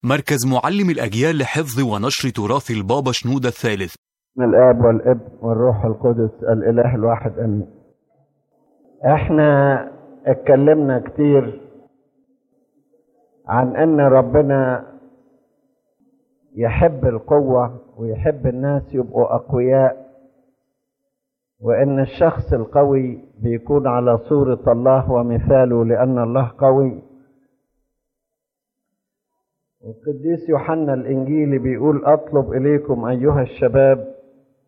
مركز معلم الأجيال لحفظ ونشر تراث البابا شنودة الثالث من الاب والابن والروح القدس الاله الواحد امين احنا اتكلمنا كتير عن ان ربنا يحب القوة ويحب الناس يبقوا اقوياء وان الشخص القوي بيكون على صورة الله ومثاله لان الله قوي القديس يوحنا الانجيلي بيقول اطلب اليكم ايها الشباب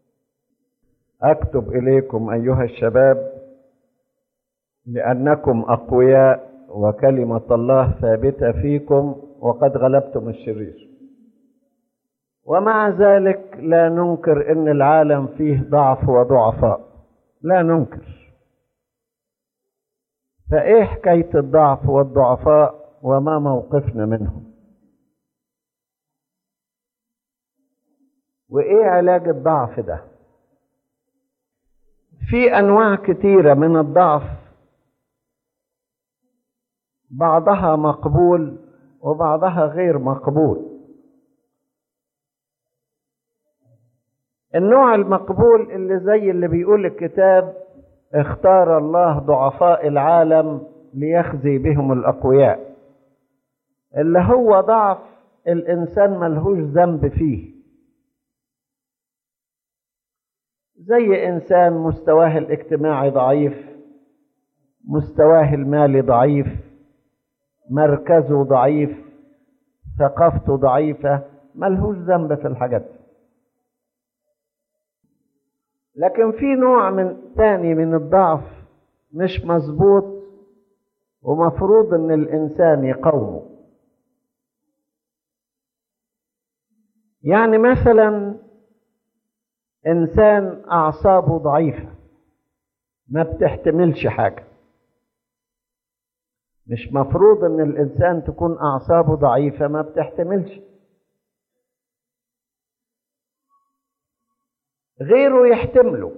اكتب اليكم ايها الشباب لانكم اقوياء وكلمه الله ثابته فيكم وقد غلبتم الشرير ومع ذلك لا ننكر ان العالم فيه ضعف وضعفاء لا ننكر فايه حكايه الضعف والضعفاء وما موقفنا منهم وايه علاج الضعف ده في انواع كتيره من الضعف بعضها مقبول وبعضها غير مقبول النوع المقبول اللي زي اللي بيقول الكتاب اختار الله ضعفاء العالم ليخزي بهم الاقوياء اللي هو ضعف الانسان ملهوش ذنب فيه زي انسان مستواه الاجتماعي ضعيف مستواه المالي ضعيف مركزه ضعيف ثقافته ضعيفة ملهوش ذنب في الحاجات دي لكن في نوع من تاني من الضعف مش مظبوط ومفروض ان الانسان يقاومه يعني مثلا انسان اعصابه ضعيفه ما بتحتملش حاجه مش مفروض ان الانسان تكون اعصابه ضعيفه ما بتحتملش غيره يحتمله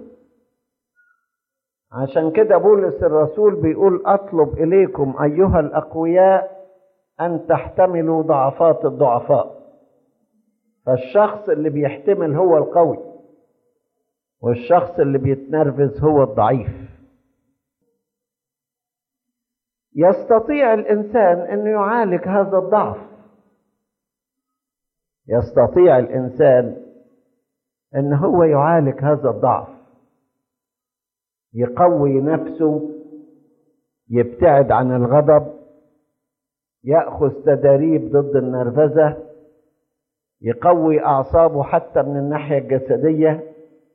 عشان كده بولس الرسول بيقول اطلب اليكم ايها الاقوياء ان تحتملوا ضعفات الضعفاء فالشخص اللي بيحتمل هو القوي والشخص اللي بيتنرفز هو الضعيف يستطيع الانسان انه يعالج هذا الضعف يستطيع الانسان ان هو يعالج هذا الضعف يقوي نفسه يبتعد عن الغضب ياخذ تداريب ضد النرفزه يقوي اعصابه حتى من الناحيه الجسديه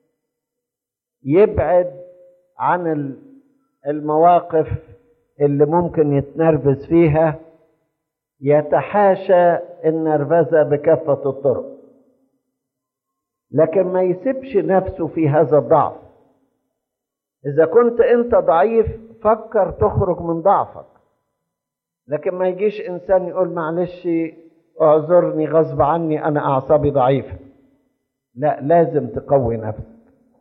يبعد عن المواقف اللي ممكن يتنرفز فيها يتحاشى النرفزة بكافة الطرق لكن ما يسيبش نفسه في هذا الضعف إذا كنت أنت ضعيف فكر تخرج من ضعفك لكن ما يجيش إنسان يقول معلش اعذرني غصب عني أنا أعصابي ضعيفة لا لازم تقوي نفسك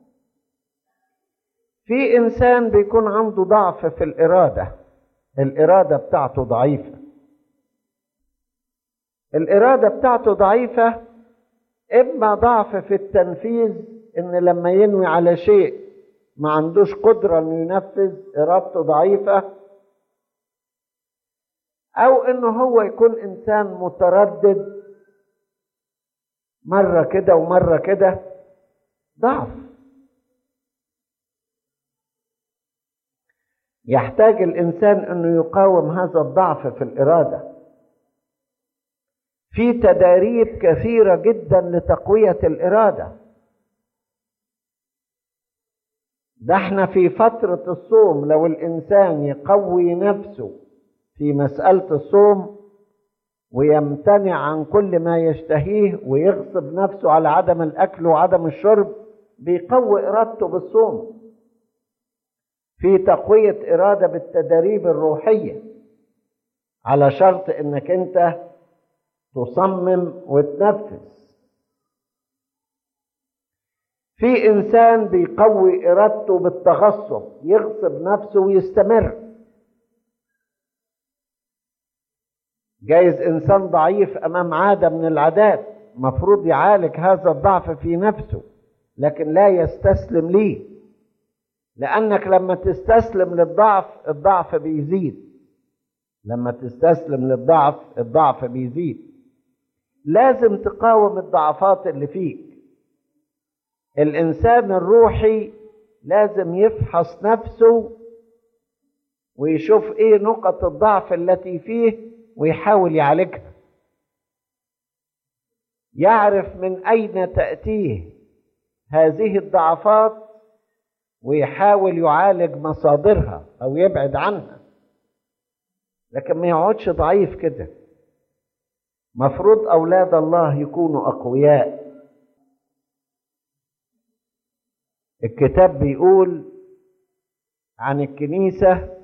في انسان بيكون عنده ضعف في الاراده الاراده بتاعته ضعيفه الاراده بتاعته ضعيفه اما ضعف في التنفيذ ان لما ينوي على شيء ما عندوش قدره انه ينفذ ارادته ضعيفه او انه هو يكون انسان متردد مره كده ومره كده ضعف يحتاج الانسان انه يقاوم هذا الضعف في الاراده في تداريب كثيره جدا لتقويه الاراده ده احنا في فتره الصوم لو الانسان يقوي نفسه في مساله الصوم ويمتنع عن كل ما يشتهيه ويغصب نفسه على عدم الاكل وعدم الشرب بيقوي ارادته بالصوم في تقوية إرادة بالتدريب الروحية على شرط إنك أنت تصمم وتنفذ في إنسان بيقوي إرادته بالتغصب يغصب نفسه ويستمر جايز انسان ضعيف امام عاده من العادات مفروض يعالج هذا الضعف في نفسه لكن لا يستسلم ليه لانك لما تستسلم للضعف الضعف بيزيد لما تستسلم للضعف الضعف بيزيد لازم تقاوم الضعفات اللي فيك الانسان الروحي لازم يفحص نفسه ويشوف ايه نقط الضعف التي فيه ويحاول يعالجها يعرف من اين تاتيه هذه الضعفات ويحاول يعالج مصادرها او يبعد عنها لكن ما يقعدش ضعيف كده مفروض اولاد الله يكونوا اقوياء الكتاب بيقول عن الكنيسه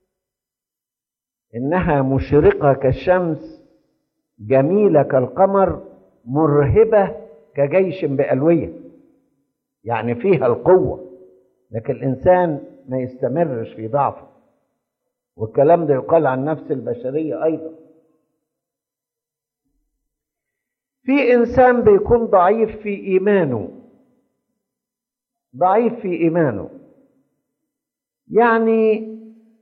انها مشرقه كالشمس جميله كالقمر مرهبه كجيش بالويه يعني فيها القوه لكن الانسان ما يستمرش في ضعفه والكلام ده يقال عن نفس البشريه ايضا في انسان بيكون ضعيف في ايمانه ضعيف في ايمانه يعني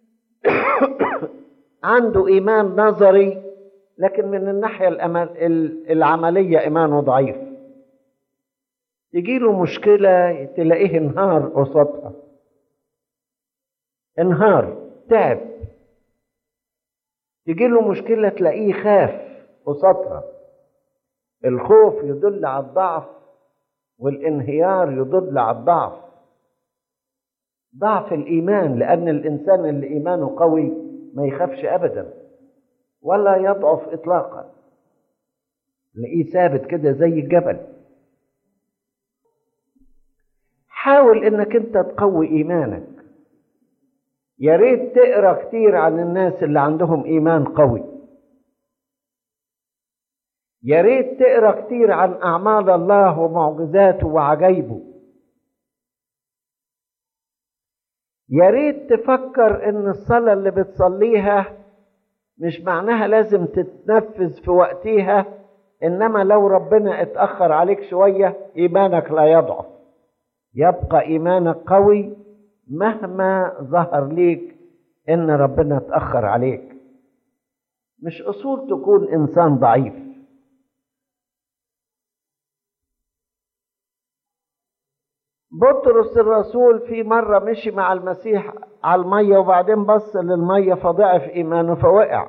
عنده ايمان نظري لكن من الناحيه العمليه ايمانه ضعيف تجي له مشكله تلاقيه انهار قصادها انهار تعب تجي له مشكله تلاقيه خاف قصادها الخوف يدل على الضعف والانهيار يدل على الضعف ضعف الايمان لان الانسان اللي ايمانه قوي ما يخافش ابدا ولا يضعف اطلاقا تلاقيه ثابت كده زي الجبل حاول انك انت تقوي ايمانك يا ريت تقرا كتير عن الناس اللي عندهم ايمان قوي يا ريت تقرا كتير عن اعمال الله ومعجزاته وعجائبه يا ريت تفكر ان الصلاه اللي بتصليها مش معناها لازم تتنفذ في وقتها انما لو ربنا اتاخر عليك شويه ايمانك لا يضعف يبقى ايمانك قوي مهما ظهر ليك ان ربنا اتاخر عليك مش اصول تكون انسان ضعيف بطرس الرسول في مرة مشي مع المسيح على المية وبعدين بص للمية فضعف إيمانه فوقع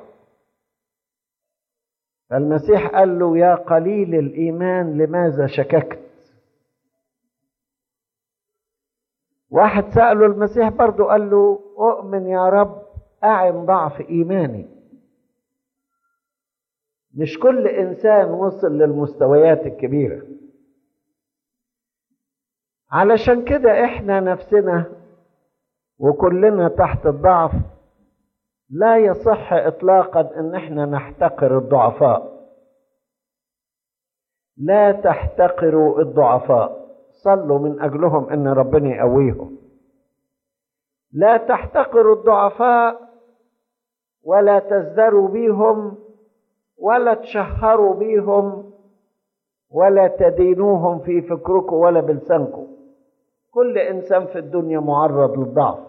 فالمسيح قال له يا قليل الإيمان لماذا شككت واحد سأله المسيح برضه قال له أؤمن يا رب أعن ضعف إيماني مش كل إنسان وصل للمستويات الكبيرة علشان كده احنا نفسنا وكلنا تحت الضعف لا يصح اطلاقا ان احنا نحتقر الضعفاء لا تحتقروا الضعفاء صلوا من اجلهم ان ربنا يقويهم لا تحتقروا الضعفاء ولا تزدروا بيهم ولا تشهروا بيهم ولا تدينوهم في فكركم ولا بلسانكم كل انسان في الدنيا معرض للضعف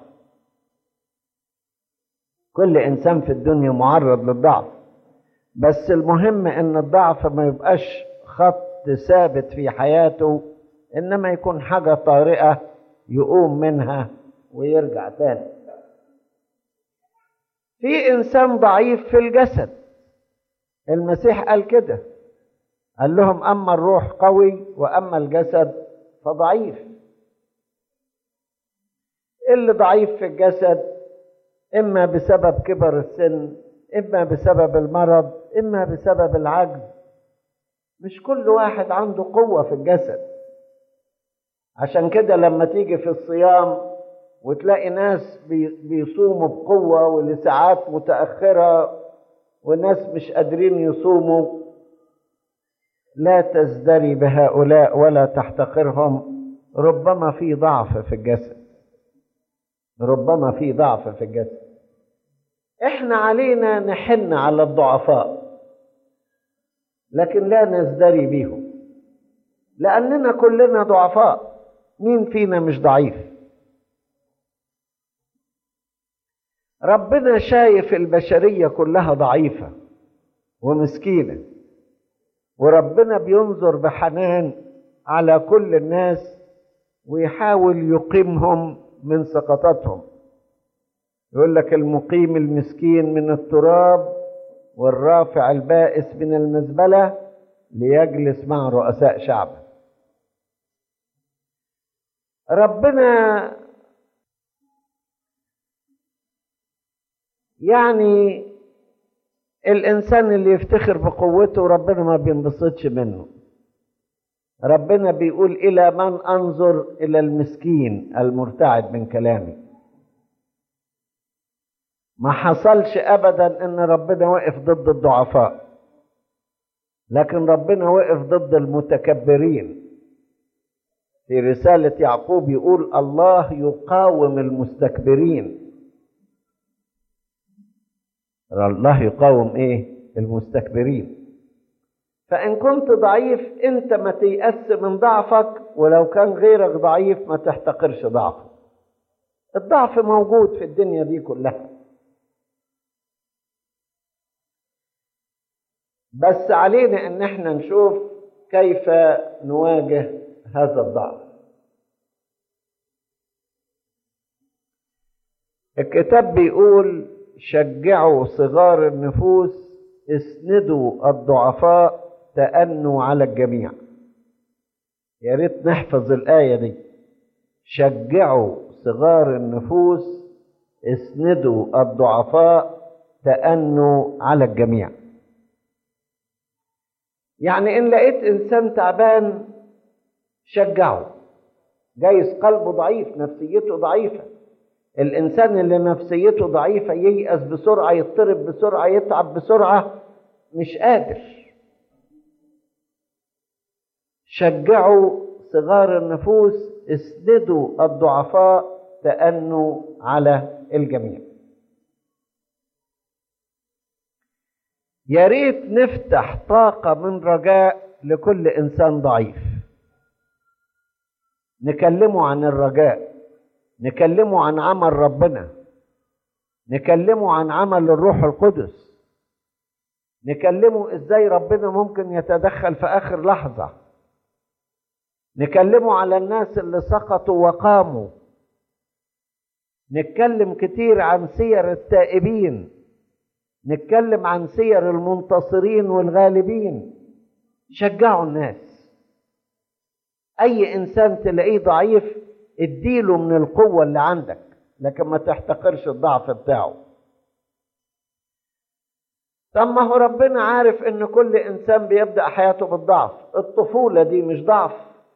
كل انسان في الدنيا معرض للضعف بس المهم ان الضعف ما يبقاش خط ثابت في حياته انما يكون حاجه طارئه يقوم منها ويرجع تاني في انسان ضعيف في الجسد المسيح قال كده قال لهم اما الروح قوي واما الجسد فضعيف اللي ضعيف في الجسد اما بسبب كبر السن اما بسبب المرض اما بسبب العجز مش كل واحد عنده قوه في الجسد عشان كده لما تيجي في الصيام وتلاقي ناس بيصوموا بقوه ولساعات متاخره وناس مش قادرين يصوموا لا تزدري بهؤلاء ولا تحتقرهم ربما في ضعف في الجسد ربما في ضعف في الجسد احنا علينا نحن على الضعفاء لكن لا نزدري بيهم لأننا كلنا ضعفاء مين فينا مش ضعيف ربنا شايف البشرية كلها ضعيفة ومسكينة وربنا بينظر بحنان على كل الناس ويحاول يقيمهم من سقطاتهم يقول لك المقيم المسكين من التراب والرافع البائس من المزبلة ليجلس مع رؤساء شعبه ربنا يعني الإنسان اللي يفتخر بقوته ربنا ما بينبسطش منه ربنا بيقول إلى من أنظر إلى المسكين المرتعد من كلامي ما حصلش أبدا إن ربنا وقف ضد الضعفاء لكن ربنا وقف ضد المتكبرين في رسالة يعقوب يقول الله يقاوم المستكبرين الله يقاوم ايه المستكبرين فان كنت ضعيف انت ما تيأس من ضعفك ولو كان غيرك ضعيف ما تحتقرش ضعفك الضعف موجود في الدنيا دي كلها بس علينا ان احنا نشوف كيف نواجه هذا الضعف الكتاب بيقول شجعوا صغار النفوس اسندوا الضعفاء تأنوا على الجميع يا ريت نحفظ الآية دي شجعوا صغار النفوس اسندوا الضعفاء تأنوا على الجميع يعني إن لقيت إنسان تعبان شجعه جايز قلبه ضعيف نفسيته ضعيفة الإنسان اللي نفسيته ضعيفة ييأس بسرعة يضطرب بسرعة يتعب بسرعة مش قادر شجعوا صغار النفوس اسندوا الضعفاء تأنوا على الجميع يا ريت نفتح طاقة من رجاء لكل إنسان ضعيف نكلمه عن الرجاء نكلمه عن عمل ربنا نكلمه عن عمل الروح القدس نكلمه ازاي ربنا ممكن يتدخل في اخر لحظه نكلمه على الناس اللي سقطوا وقاموا نتكلم كتير عن سير التائبين نتكلم عن سير المنتصرين والغالبين شجعوا الناس اي انسان تلاقيه ضعيف اديله من القوة اللي عندك لكن ما تحتقرش الضعف بتاعه طب ما هو ربنا عارف ان كل انسان بيبدأ حياته بالضعف الطفولة دي مش ضعف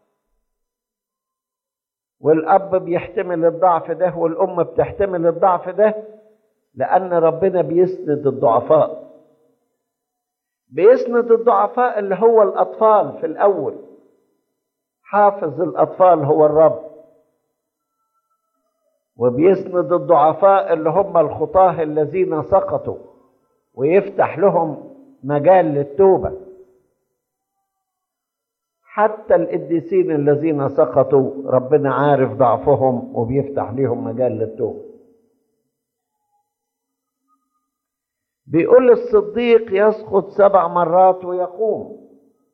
والاب بيحتمل الضعف ده والام بتحتمل الضعف ده لان ربنا بيسند الضعفاء بيسند الضعفاء اللي هو الاطفال في الاول حافظ الاطفال هو الرب وبيسند الضعفاء اللي هم الخطاه الذين سقطوا ويفتح لهم مجال للتوبه حتى القديسين الذين سقطوا ربنا عارف ضعفهم وبيفتح لهم مجال للتوبه بيقول الصديق يسقط سبع مرات ويقوم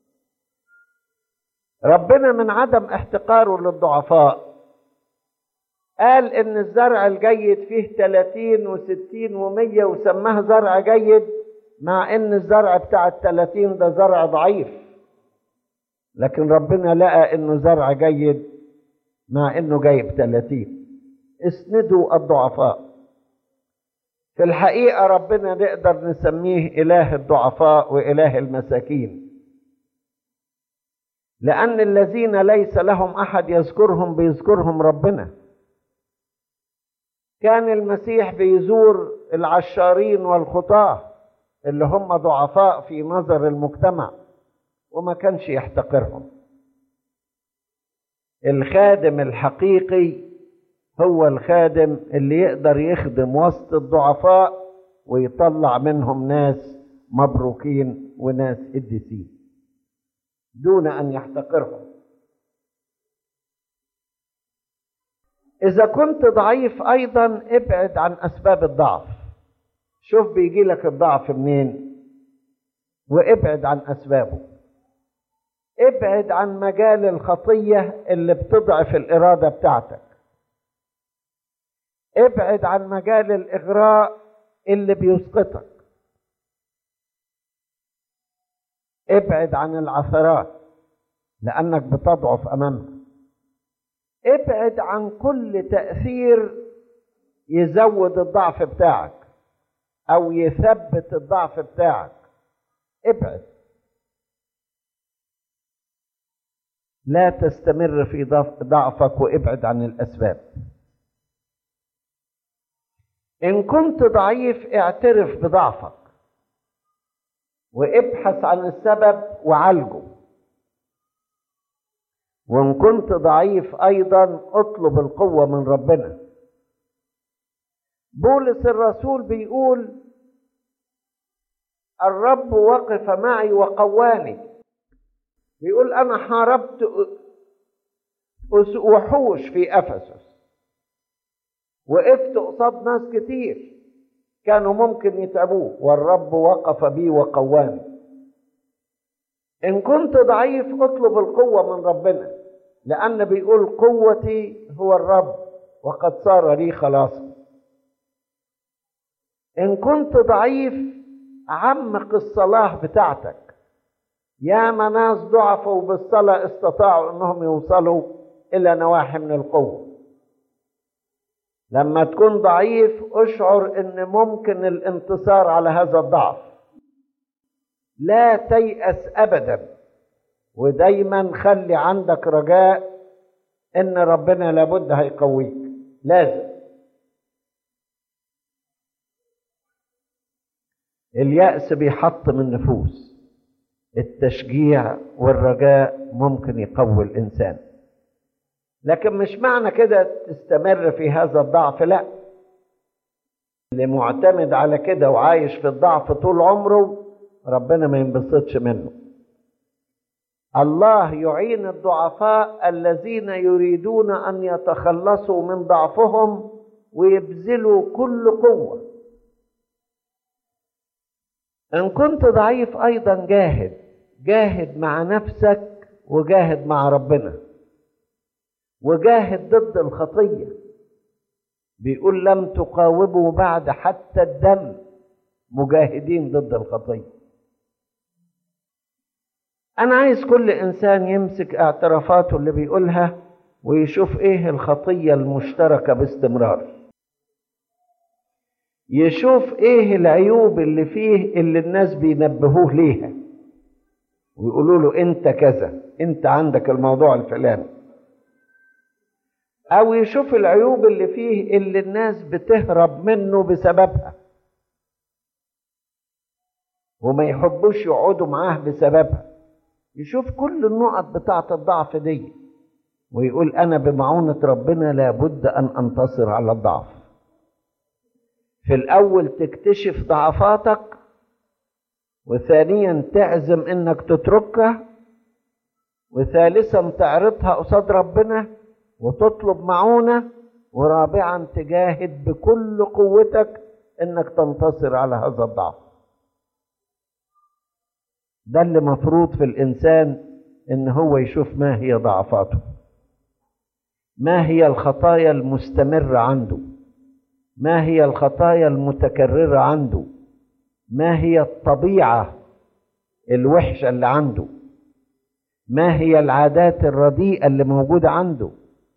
ربنا من عدم احتقاره للضعفاء قال ان الزرع الجيد فيه 30 و60 و100 وسماه زرع جيد مع ان الزرع بتاع ال30 ده زرع ضعيف لكن ربنا لقى انه زرع جيد مع انه جايب 30 اسندوا الضعفاء في الحقيقة ربنا نقدر نسميه إله الضعفاء وإله المساكين لأن الذين ليس لهم أحد يذكرهم بيذكرهم ربنا كان المسيح بيزور العشارين والخطاة اللي هم ضعفاء في نظر المجتمع وما كانش يحتقرهم الخادم الحقيقي هو الخادم اللي يقدر يخدم وسط الضعفاء ويطلع منهم ناس مبروكين وناس قديسين دون ان يحتقرهم اذا كنت ضعيف ايضا ابعد عن اسباب الضعف شوف بيجي لك الضعف منين وابعد عن اسبابه ابعد عن مجال الخطيه اللي بتضعف الاراده بتاعتك ابعد عن مجال الاغراء اللي بيسقطك ابعد عن العثرات لانك بتضعف امامها ابعد عن كل تاثير يزود الضعف بتاعك او يثبت الضعف بتاعك ابعد لا تستمر في ضعفك وابعد عن الاسباب ان كنت ضعيف اعترف بضعفك وابحث عن السبب وعالجه وان كنت ضعيف ايضا اطلب القوه من ربنا بولس الرسول بيقول الرب وقف معي وقواني بيقول انا حاربت وحوش في افسس وقفت قصاد ناس كتير كانوا ممكن يتعبوه والرب وقف بي وقواني ان كنت ضعيف اطلب القوه من ربنا لان بيقول قوتي هو الرب وقد صار لي خلاصا ان كنت ضعيف عمق الصلاه بتاعتك يا ناس ضعفوا بالصلاه استطاعوا انهم يوصلوا الى نواحي من القوه لما تكون ضعيف اشعر ان ممكن الانتصار على هذا الضعف لا تيأس ابدا ودايما خلي عندك رجاء ان ربنا لابد هيقويك لازم اليأس بيحطم النفوس التشجيع والرجاء ممكن يقوي الانسان لكن مش معنى كده تستمر في هذا الضعف لا اللي معتمد على كده وعايش في الضعف طول عمره ربنا ما ينبسطش منه الله يعين الضعفاء الذين يريدون ان يتخلصوا من ضعفهم ويبذلوا كل قوه ان كنت ضعيف ايضا جاهد جاهد مع نفسك وجاهد مع ربنا وجاهد ضد الخطيه بيقول لم تقاوموا بعد حتى الدم مجاهدين ضد الخطيه انا عايز كل انسان يمسك اعترافاته اللي بيقولها ويشوف ايه الخطيه المشتركه باستمرار يشوف ايه العيوب اللي فيه اللي الناس بينبهوه ليها ويقولوا له انت كذا انت عندك الموضوع الفلاني او يشوف العيوب اللي فيه اللي الناس بتهرب منه بسببها وما يحبوش يقعدوا معاه بسببها يشوف كل النقط بتاعة الضعف دي ويقول انا بمعونة ربنا لابد ان انتصر على الضعف في الاول تكتشف ضعفاتك وثانيا تعزم انك تتركها وثالثا تعرضها قصاد ربنا وتطلب معونة ورابعا تجاهد بكل قوتك انك تنتصر على هذا الضعف ده اللي مفروض في الانسان ان هو يشوف ما هي ضعفاته ما هي الخطايا المستمرة عنده ما هي الخطايا المتكررة عنده ما هي الطبيعة الوحشة اللي عنده ما هي العادات الرديئة اللي موجودة عنده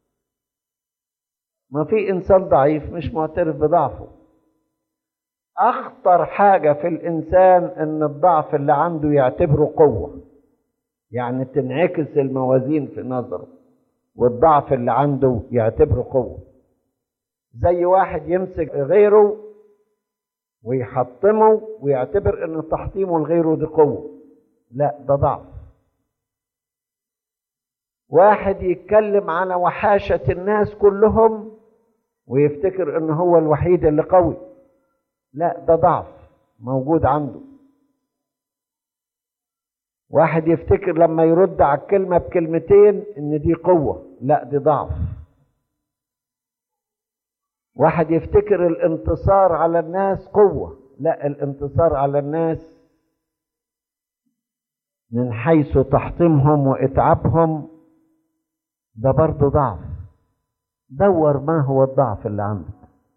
ما في انسان ضعيف مش معترف بضعفه اخطر حاجة في الانسان ان الضعف اللي عنده يعتبره قوة يعني تنعكس الموازين في نظره والضعف اللي عنده يعتبره قوة زي واحد يمسك غيره ويحطمه ويعتبر ان تحطيمه لغيره دي قوة لا ده ضعف واحد يتكلم على وحاشة الناس كلهم ويفتكر ان هو الوحيد اللي قوي لا ده ضعف موجود عنده واحد يفتكر لما يرد على الكلمة بكلمتين ان دي قوة لا دي ضعف واحد يفتكر الانتصار على الناس قوة لا الانتصار على الناس من حيث تحطيمهم واتعابهم ده برضه ضعف دور ما هو الضعف اللي عندك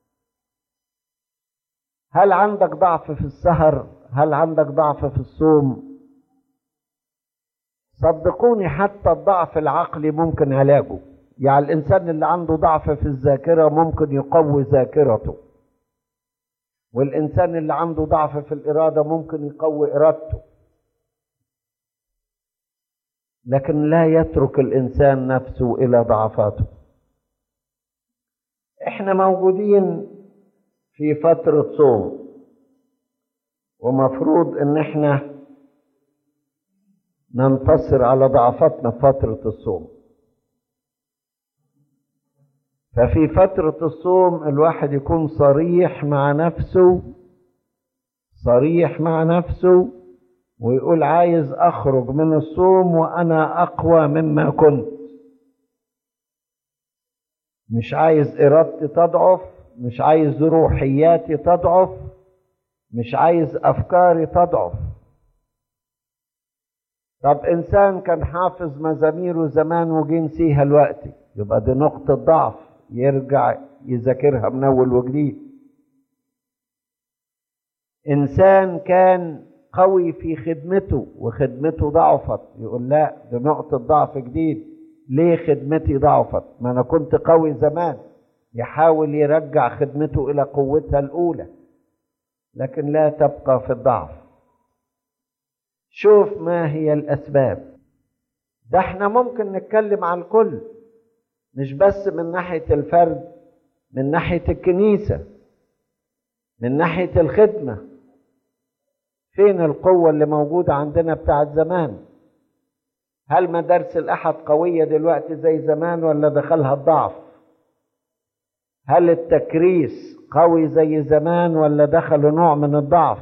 هل عندك ضعف في السهر هل عندك ضعف في الصوم صدقوني حتى الضعف العقلي ممكن علاجه يعني الانسان اللي عنده ضعف في الذاكره ممكن يقوي ذاكرته والانسان اللي عنده ضعف في الاراده ممكن يقوي ارادته لكن لا يترك الانسان نفسه الى ضعفاته احنا موجودين في فتره صوم ومفروض ان احنا ننتصر على ضعفاتنا في فتره الصوم ففي فترة الصوم الواحد يكون صريح مع نفسه صريح مع نفسه ويقول عايز أخرج من الصوم وأنا أقوى مما كنت مش عايز إرادتي تضعف مش عايز روحياتي تضعف مش عايز أفكاري تضعف طب إنسان كان حافظ مزاميره زمان وجه نسيها الوقت يبقى دي نقطة ضعف يرجع يذاكرها من اول وجديد انسان كان قوي في خدمته وخدمته ضعفت يقول لا دي نقطة ضعف جديد ليه خدمتي ضعفت ما انا كنت قوي زمان يحاول يرجع خدمته الى قوتها الاولى لكن لا تبقى في الضعف شوف ما هي الاسباب ده احنا ممكن نتكلم عن الكل مش بس من ناحية الفرد من ناحية الكنيسة من ناحية الخدمة فين القوة اللي موجودة عندنا بتاعت زمان هل مدارس الأحد قوية دلوقتي زي زمان ولا دخلها الضعف هل التكريس قوي زي زمان ولا دخلوا نوع من الضعف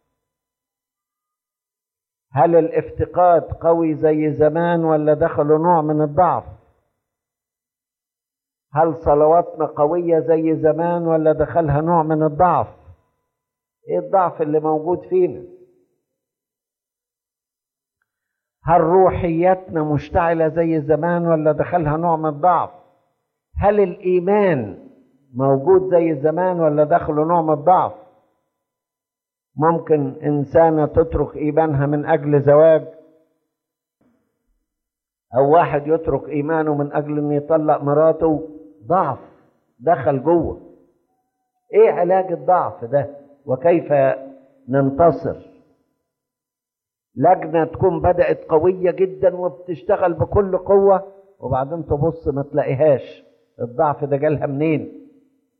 هل الافتقاد قوي زي زمان ولا دخلوا نوع من الضعف هل صلواتنا قوية زي زمان ولا دخلها نوع من الضعف ايه الضعف اللي موجود فينا هل روحياتنا مشتعلة زي زمان ولا دخلها نوع من الضعف هل الإيمان موجود زي زمان ولا دخله نوع من الضعف ممكن إنسانة تترك إيمانها من أجل زواج أو واحد يترك إيمانه من أجل إنه يطلق مراته ضعف دخل جوه إيه علاج الضعف ده وكيف ننتصر لجنة تكون بدأت قوية جدا وبتشتغل بكل قوة وبعدين تبص ما تلاقيهاش الضعف ده جالها منين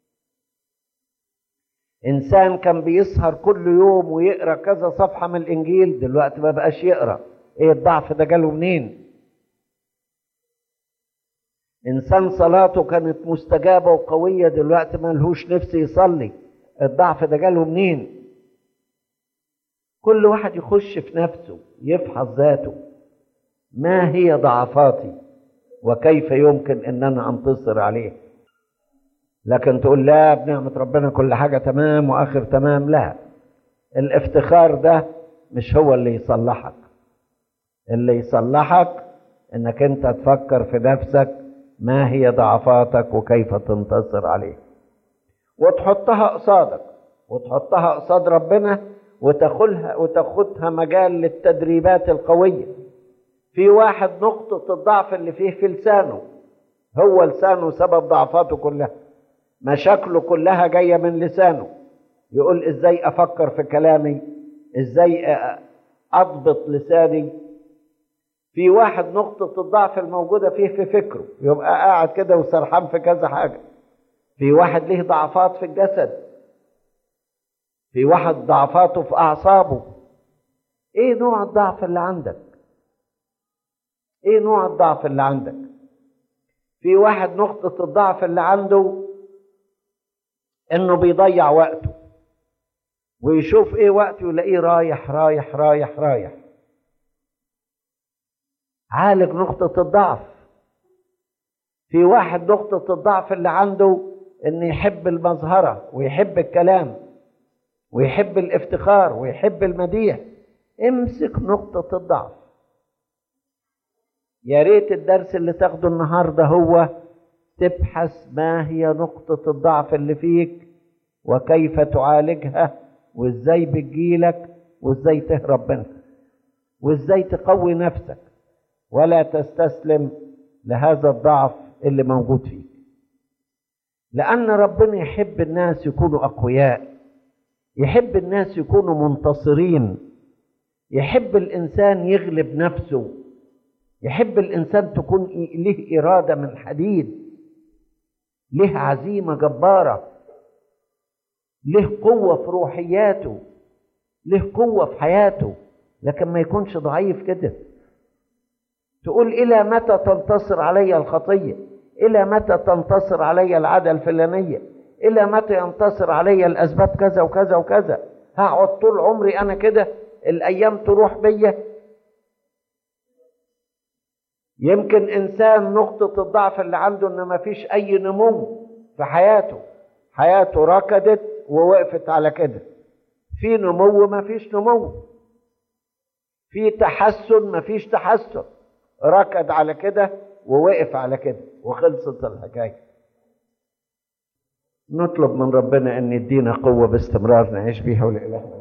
إنسان كان بيسهر كل يوم ويقرأ كذا صفحة من الإنجيل دلوقتي ما بقاش يقرأ إيه الضعف ده جاله منين إنسان صلاته كانت مستجابة وقوية دلوقتي ما لهوش نفس يصلي الضعف ده جاله منين كل واحد يخش في نفسه يفحص ذاته ما هي ضعفاتي وكيف يمكن ان انا انتصر عليه لكن تقول لا بنعمة ربنا كل حاجة تمام واخر تمام لا الافتخار ده مش هو اللي يصلحك اللي يصلحك انك انت تفكر في نفسك ما هي ضعفاتك وكيف تنتصر عليه وتحطها قصادك وتحطها قصاد ربنا وتاخدها وتاخدها مجال للتدريبات القويه في واحد نقطة الضعف اللي فيه في لسانه هو لسانه سبب ضعفاته كلها مشاكله كلها جاية من لسانه يقول ازاي افكر في كلامي ازاي اضبط لساني في واحد نقطة الضعف الموجودة فيه في فكره يبقى قاعد كده وسرحان في كذا حاجة في واحد ليه ضعفات في الجسد في واحد ضعفاته في أعصابه إيه نوع الضعف اللي عندك إيه نوع الضعف اللي عندك في واحد نقطة الضعف اللي عنده إنه بيضيع وقته ويشوف إيه وقته يلاقيه رايح رايح رايح رايح عالج نقطة الضعف في واحد نقطة الضعف اللي عنده إن يحب المظهرة ويحب الكلام ويحب الافتخار ويحب المديح امسك نقطة الضعف يا ريت الدرس اللي تاخده النهارده هو تبحث ما هي نقطة الضعف اللي فيك وكيف تعالجها وازاي بتجيلك وازاي تهرب منها وازاي تقوي نفسك ولا تستسلم لهذا الضعف اللي موجود فيك لأن ربنا يحب الناس يكونوا أقوياء يحب الناس يكونوا منتصرين يحب الإنسان يغلب نفسه يحب الإنسان تكون له إرادة من حديد له عزيمة جبارة له قوة في روحياته له قوة في حياته لكن ما يكونش ضعيف كده تقول إلى متى تنتصر علي الخطية إلى متى تنتصر علي العادة الفلانية إلى متى ينتصر علي الأسباب كذا وكذا وكذا هقعد طول عمري أنا كده الأيام تروح بيا يمكن إنسان نقطة الضعف اللي عنده إن ما فيش أي نمو في حياته حياته ركضت ووقفت على كده في نمو ما فيش نمو في تحسن ما فيش تحسن ركض على كده ووقف على كده وخلصت الحكايه نطلب من ربنا ان يدينا قوه باستمرار نعيش بيها ولإلهنا